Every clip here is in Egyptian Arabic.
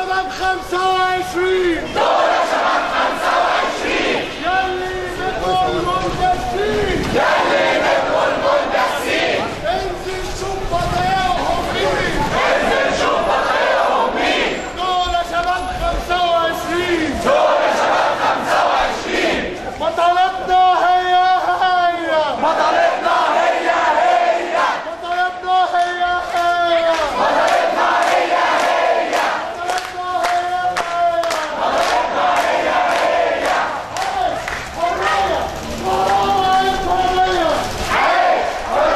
شباب 25 دول شباب 25 يلي بدكم المندسين يلي بدكم المندسين انزل شوف بطايقهم مين انزل شوف بطايقهم مين دول شباب 25 دول شباب 25 بطلتنا هي هي بطلتنا هي هي بطلتنا هي هي بطلتنا هي هي بطلتنا هي هي حرية حرية حرية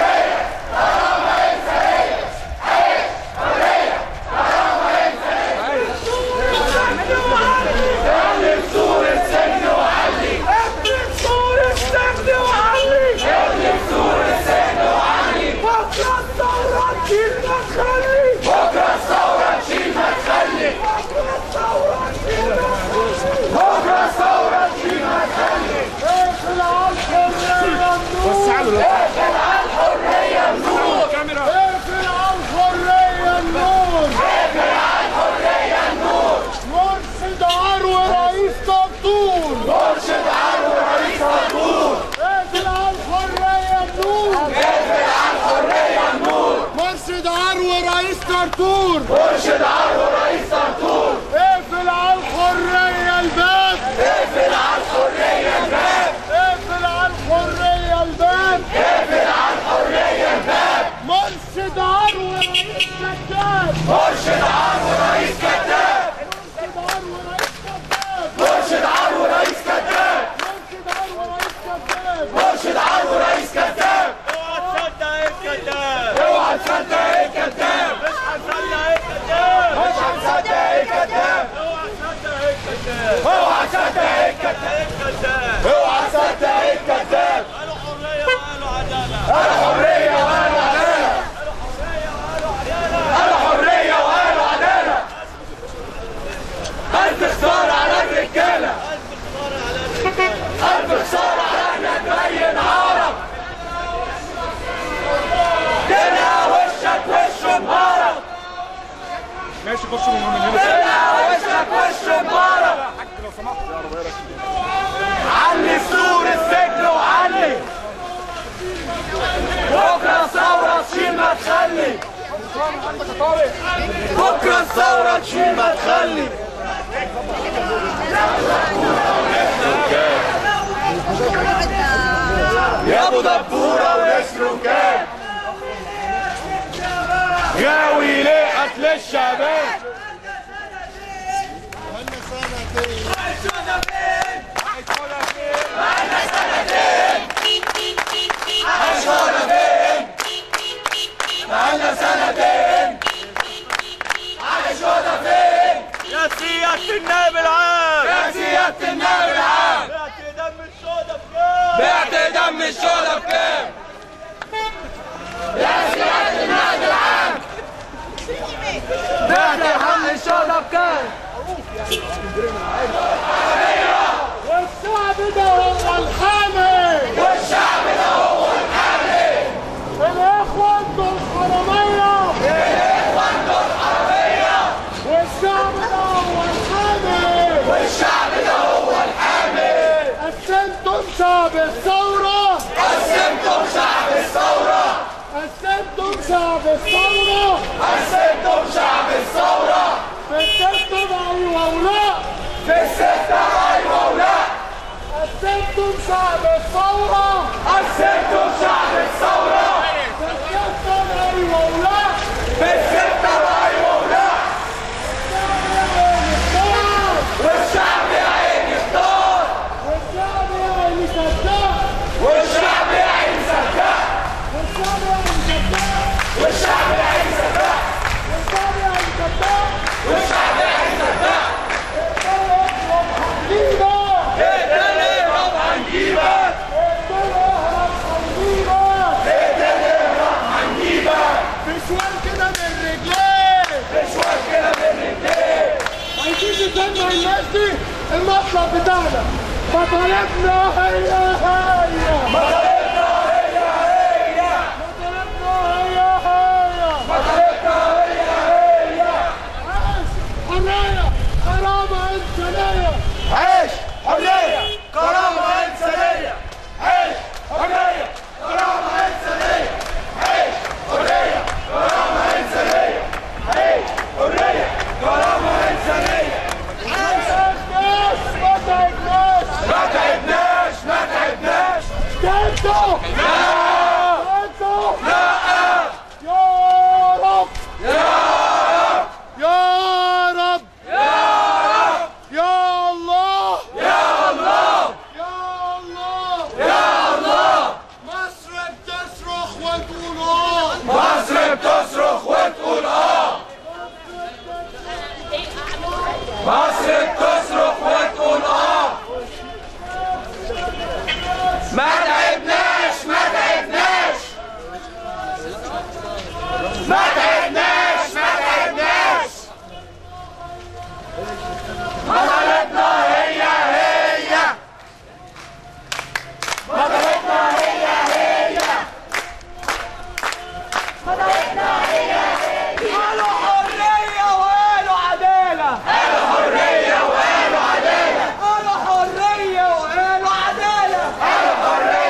اقلب سور السجن وعلي اقلب سور السجن وعلي بكره الثوره تشيل ما تخلي بكره الثوره تشيل ما تخلي بكره الثوره تشيل ما تخلي بكرة الثورة تشيل ما تخلي اقفل على الحرية النور اقفل على الحرية النور اقفل على النور اقفل على الحرية النور مرشد عروة رئيس دكتور مرشد عروة رئيس دكتور اقفل على الحرية النور اقفل على الحرية النور مرشد عروة رئيس دكتور مرشد عروة رئيس دكتور اقفل على الحرية الباب اقفل على الحرية الباب اقفل على الحرية الباب اقفل على الحرية الباب مرشد عروة رئيس كتاب مرشد عروة رئيس كتاب مرشد عروة رئيس كتاب مرشد عروة رئيس كتاب مرشد عروة رئيس كتاب اوعى تصدق ايه كتاب مش هنصدق ايه كتاب اوعى تصدق ايه كتاب اوعى تصدق ايه كتاب انا حريه وانا عداله انا حريه وانا عداله الف خساره على الرجاله الف خساره على احنا نبين عرب تلقى وشك وش مبارك ماشي خش من هنا تلقى وشك وش مبارك لو سمحت يا عربيه علي سور السجن وعلي بكره الثوره تشيل ما تخلي بكره الثوره تشيل ما تخلي يا ابو دبوره ونسر كام غاوي ليه قتل الشباب بقالنا سنتين عايش ولا فين يا سيادة النائب العام يا سيادة النائب العام بعت دم السودا بكام بعت دم الشهداء بكام يا سيادة النائب العام بعت دم الشهداء بكام والشعب ده هو الحامي والشعب ده هو الحامي الاخوة انتوا الحرامية الاخوة انتوا الحرامية والشعب ده هو الحامي والشعب ده هو الحامي قسمتم شعب الثورة قسمتم شعب الثورة قسمتم شعب الثورة قسمتم شعب الثورة في الستة أيوة ولا في الستة أيوة ولا قسمتم شعب الثورة قسمتم شعب الثورة في الستة أيوة ولا في الستة أيوة ولا والشعب يا عيني اختار والشعب يا عيني صدق والشعب يا عيني صدق والشعب يا عيني صدق والشعب يا عيني صدق والشعب يا عيني صدق اقدر اهرب هنجيبك اقدر اهرب هنجيبك اقدر اهرب هنجيبك مشوار كده من رجليك مشوار كده من رجليك عايزين نسمع الناس دي المطلب بتاعنا بطلتنا هي هي بطلتنا هي هي بطلتنا هي هي بطلتنا هي هي عاش حرية كرامة إنسانية عيش حرية كرامة إنسانية عيش حرية كرامة إنسانية عيش حرية كرامة إنسانية عيش حرية كرامة إنسانية الناس ما تعبناش ما تعبناش ما تعبناش انتوا انتوا لا يا رب يا يا رب رب يا الله يا الله يا الله يا الله مصر بتصرخ وتقول اه مصر بتصرخ وتقول اه مصر بتصرخ وتقول اه ما تعبناش ما تعبناش ما تعبناش ما تعبناش مطالبنا هي هي مطالبنا هي هي قالوا حرية وقالوا عدالة قالوا حرية وقالوا عدالة قالوا حرية وقالوا عدالة قالوا حرية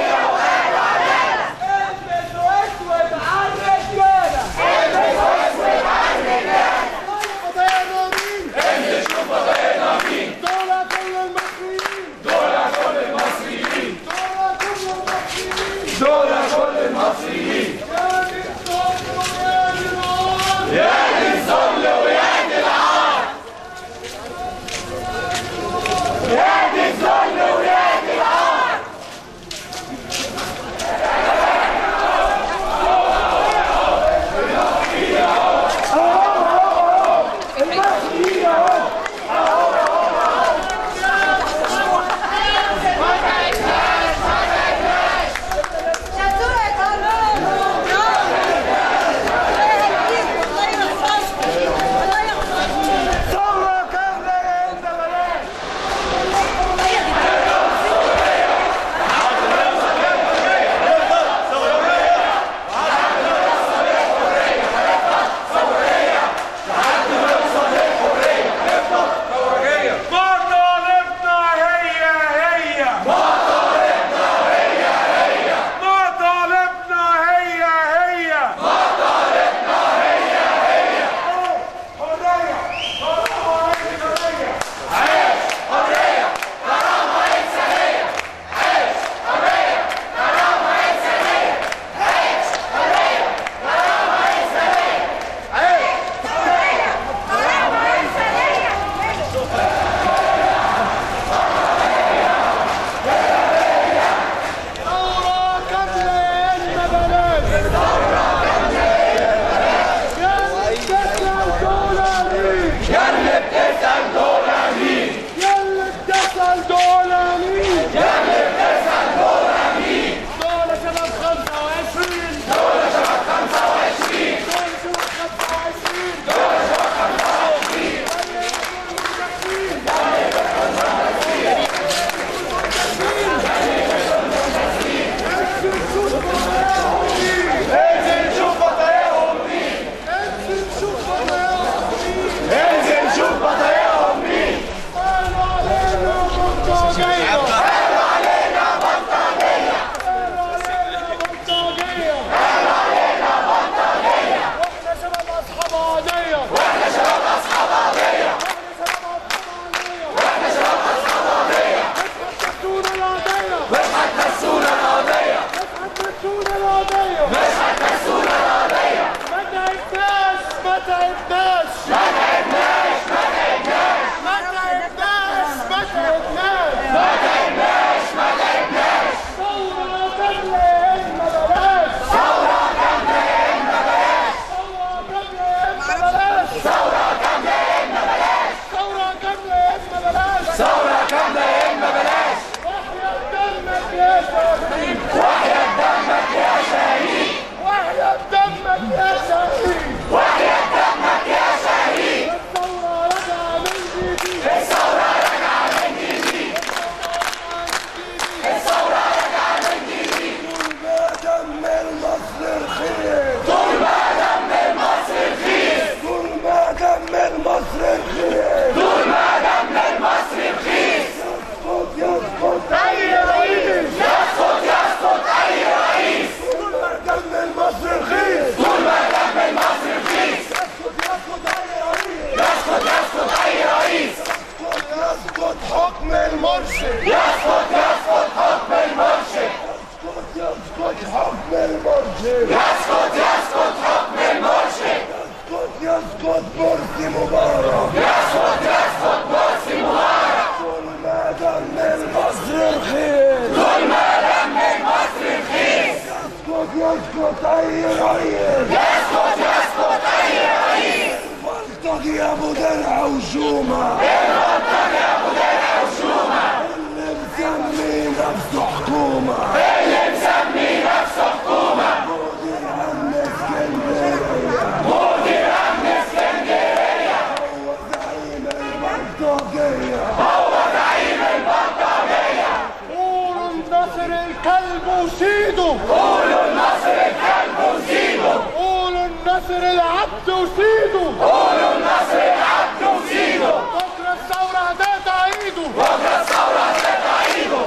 درع وشومة البطل يا ابو درع وشومة اللي مسمي نفسه حكومة اللي مسمي نفسه حكومة مدير امن اسكندرية مدير امن اسكندرية هو زعيم البلطجية هو زعيم البلطجية قولوا النصر الكلب وسيده قولوا النصر الكلب وزيده قولوا النصر العبد وسيده قولوا النصر العبد وزيده بكره الثوره هتقطع ايده بكرة الثورة هتقطع ايده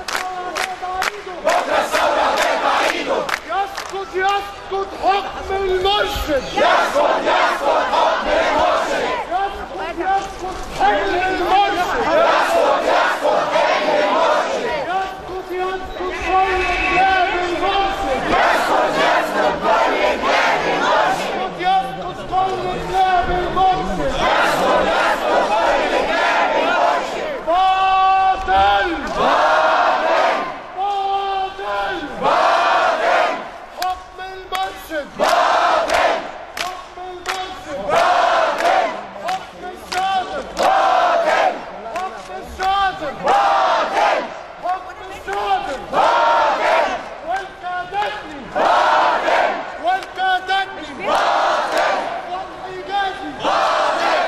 بكرة الثورة هتقطع ايده يسقط يسقط حكم المرشد يسقط يسقط حكم المرشد يسقط يسقط حلم المرشد يسقط يسقط حلم المرشد يسقط يسقط كل كلاب المرشد يسقط يسقط كل كلاب المرشد يسقط يسقط كل كلاب المرشد يسقط يسقط كل كلاب المرشد باطل باطل باطل باطل حكم المرشد باطل حكم المرشد باطل حكم الشاطر باطل حكم الشاطر باطل حكم الشاطر باطل والكادتني باطل والكادتني باطل والإيجادي باطل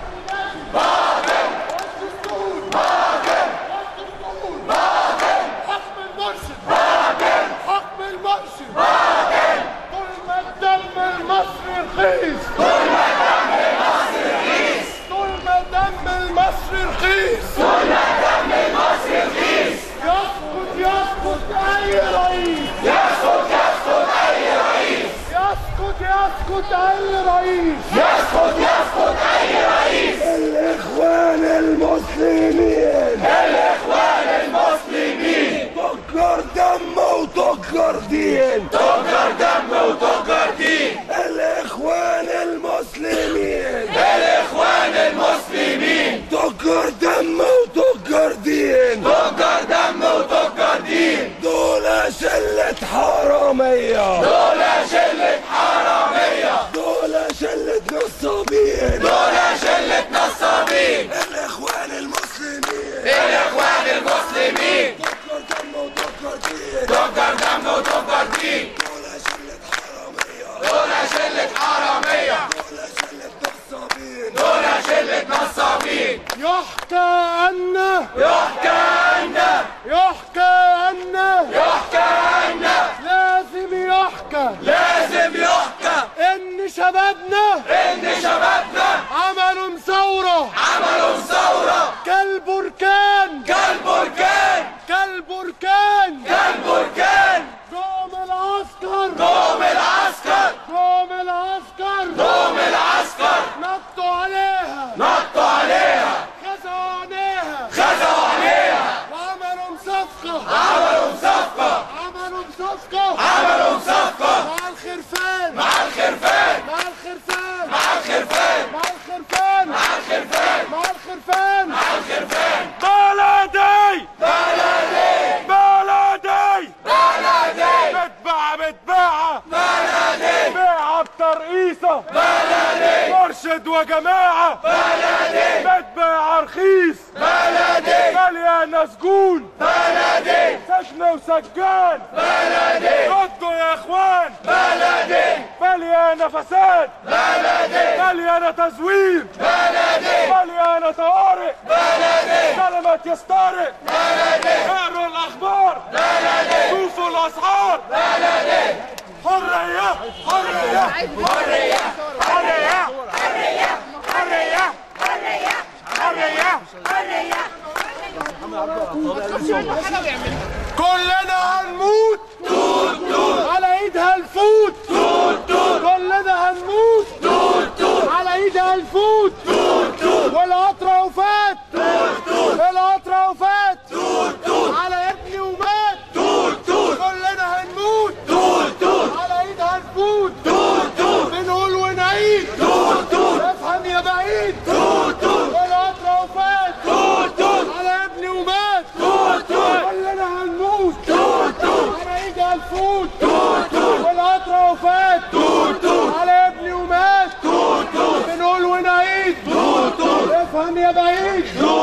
باطل والدستور باطل والدستور باطل حكم المرشد باطل حكم المرشد باطل طول ما الدم المصري رخيص طول ما دم المصري رخيص طول ما دم المصري رخيص طول ما دم المصري رخيص يسقط يسقط أي رئيس يسقط يسقط اي رئيس يسقط يسقط أي رئيس يسقط يسقط اي رئيس الإخوان المسلمين الاخوان المسلمين تكر دم وتكر دين تجر دم وتجر دين الإخوان المسلمين الاخوان المسلمين تكر دم وتكر دين تجر دم وتجر دين دول شلة حرامية دول شلة حرامية دول شلة نصابين دول شلة نصابين الإخوان المسلمين الاخوان المسلمين تكر دم وتكر دين تجر دم وتجر دين دول شلة حرامية دول شلة حرامية دول شلة نصابين دول شلة نصابين يحكى أن يحكى عنا يحكى أن يحكى عنا لازم يحكى لازم يحكى إن شبابنا ان شبابنا عملوا ثورة عملوا ثورة كالبركان كالبركان كالبركان كالبركان قوم العسكر قوم العسكر قوم العسكر قوم العسكر نطوا عليها نطوا عليها خزوا عليها خزوا عليها وعملوا صفقة عملوا صفقة عملوا صفقة عملوا صفقة مع الخرفان مع الخرفان مع الخرفان مع الخرفان مع الخرفان مع الخرفان مع الخرفان مع الخرفان بلدي بلدي بلدي بلدي متباعة متباعة بلدي بيعة بترقيصة بلدي مرشد وجماعة بلدي متباعة رخيص بلدي مليانة سجون بلدي سجن وسجان بلدي ردوا يا اخوان بلدي مليانة فساد بلدي مليانة تزوير بلدي مليانة طوارئ بلدي كلمة يسترق بلدي اقروا الاخبار بلدي شوفوا الاسعار بلدي حرية حرية حرية حرية حرية حرية حرية كلنا هنموت على ايدها الفوت كلنا هنموت على ايدها الفوت والقطر وفات القطر وفات على ابني ومات كلنا هنموت على ايدها الفوت بنقول ونعيد افهم يا بعيد القطر وفات على ابني ومات كلنا هنموت على ايدها الفوت والقطر وفات على ابني ومات بنقول ونعيد افهم يا بعيد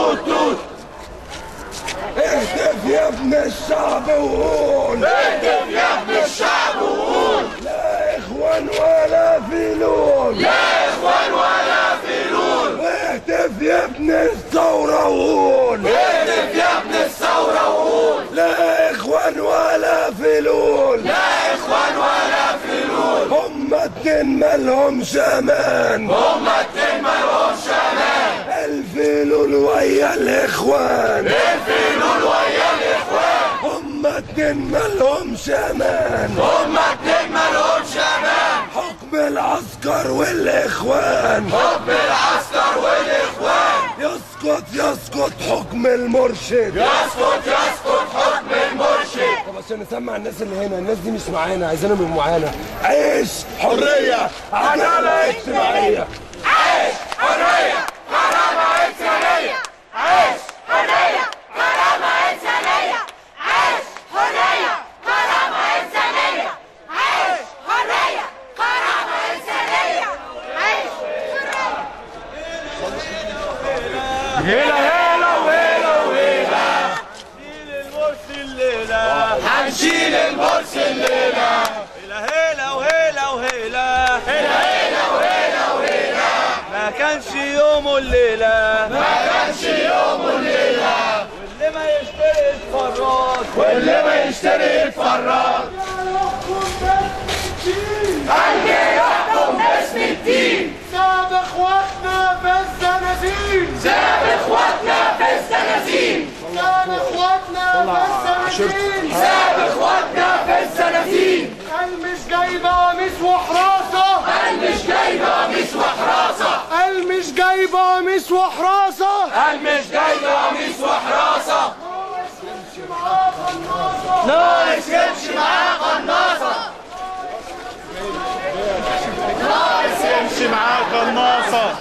اهتف يا ابن الشعب وقول اهتف يا ابن الشعب وقول لا اخوان ولا فلول لا اخوان ولا فلول اهتف يا ابن الثورة وقول اهتف يا ابن الثورة وقول لا اخوان ولا فلول لا اخوان ولا فلول هم اتنين مالهمش امان هم اتنين مالهمش امان الفلول ويا الاخوان الفلول ويا الاخوان هم اتنين مالهمش امان هم اتنين مالهمش امان حكم العسكر والاخوان حكم العسكر والاخوان يسقط يسقط حكم المرشد يسقط يسقط حكم المرشد طب عشان نسمع الناس اللي هنا الناس دي مش معانا عايزينهم يبقوا معانا عيش حرية عدالة اجتماعية عيش حرية كرامة إنسانية عيش حرية كرامة إنسانية عيش حرية كرامة إنسانية عيش حرية كرامة إنسانية عيش هلا هلا وهلا وهلا هنشيل المرسي الليلة هلا هلا وهلا وهلا هلا هلا وهلا وهلا ما كانش يوم الليلة ما كانش يوم الليلة واللي ما يشتري يتفرج واللي ما يشتري يتفرج هنجي يحكم باسم الدين ساب اخواتنا في الزنازين ساب اخواتنا في الزنازين ساب اخواتنا في الزنازين ساب اخواتنا في الزنازين قال مش جايبه قميص وحراسه قال مش جايبه قميص وحراسه قال مش جايبه قميص وحراسه قال مش جايبه قميص وحراسه نايس يمشي معاه قناصه امشي معاه قناصه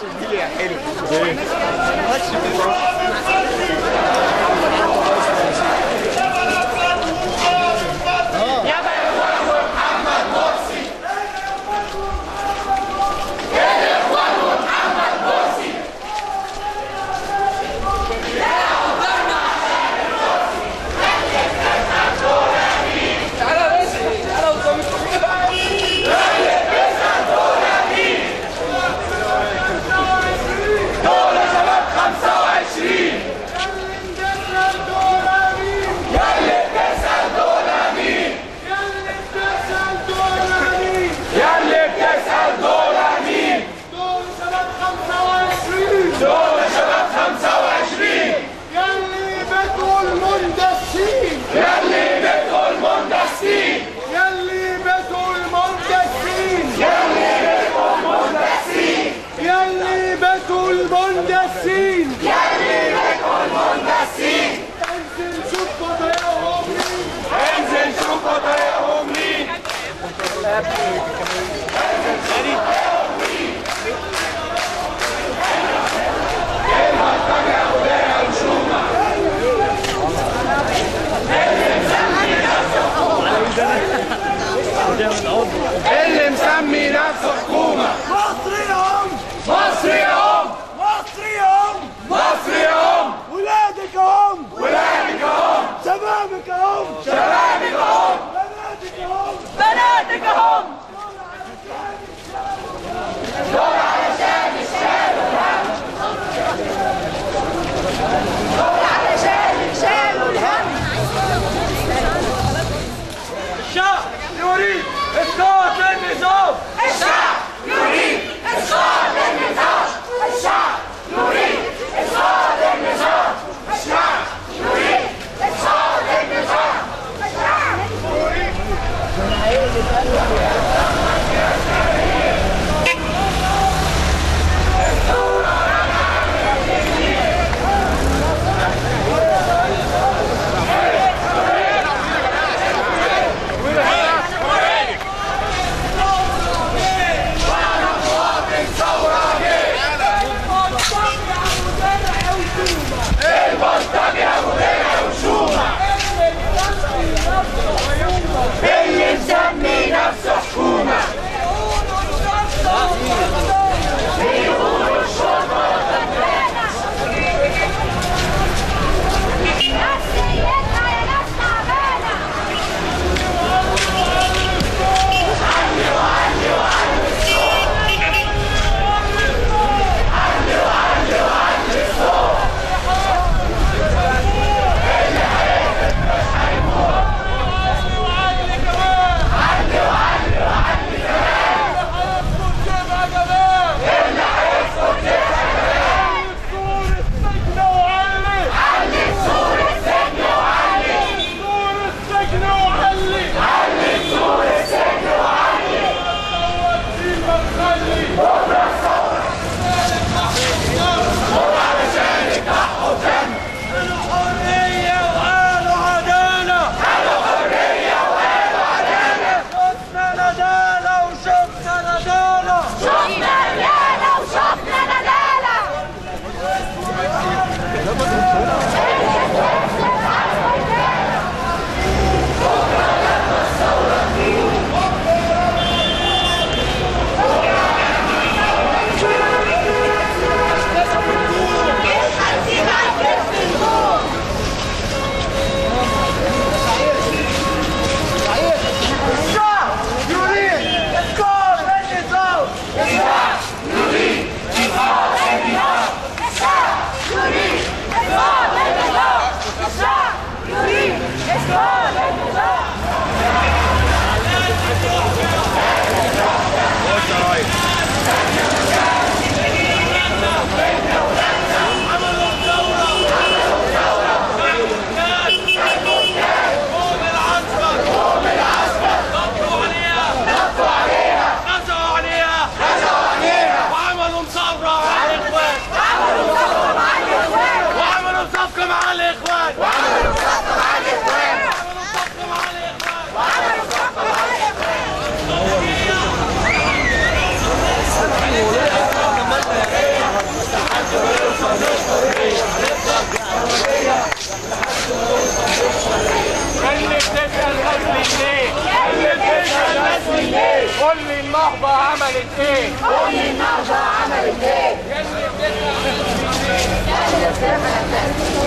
دول شباب 25 النهضة عملت ايه؟ قول النهضة عملت ايه؟ يلي بتسرق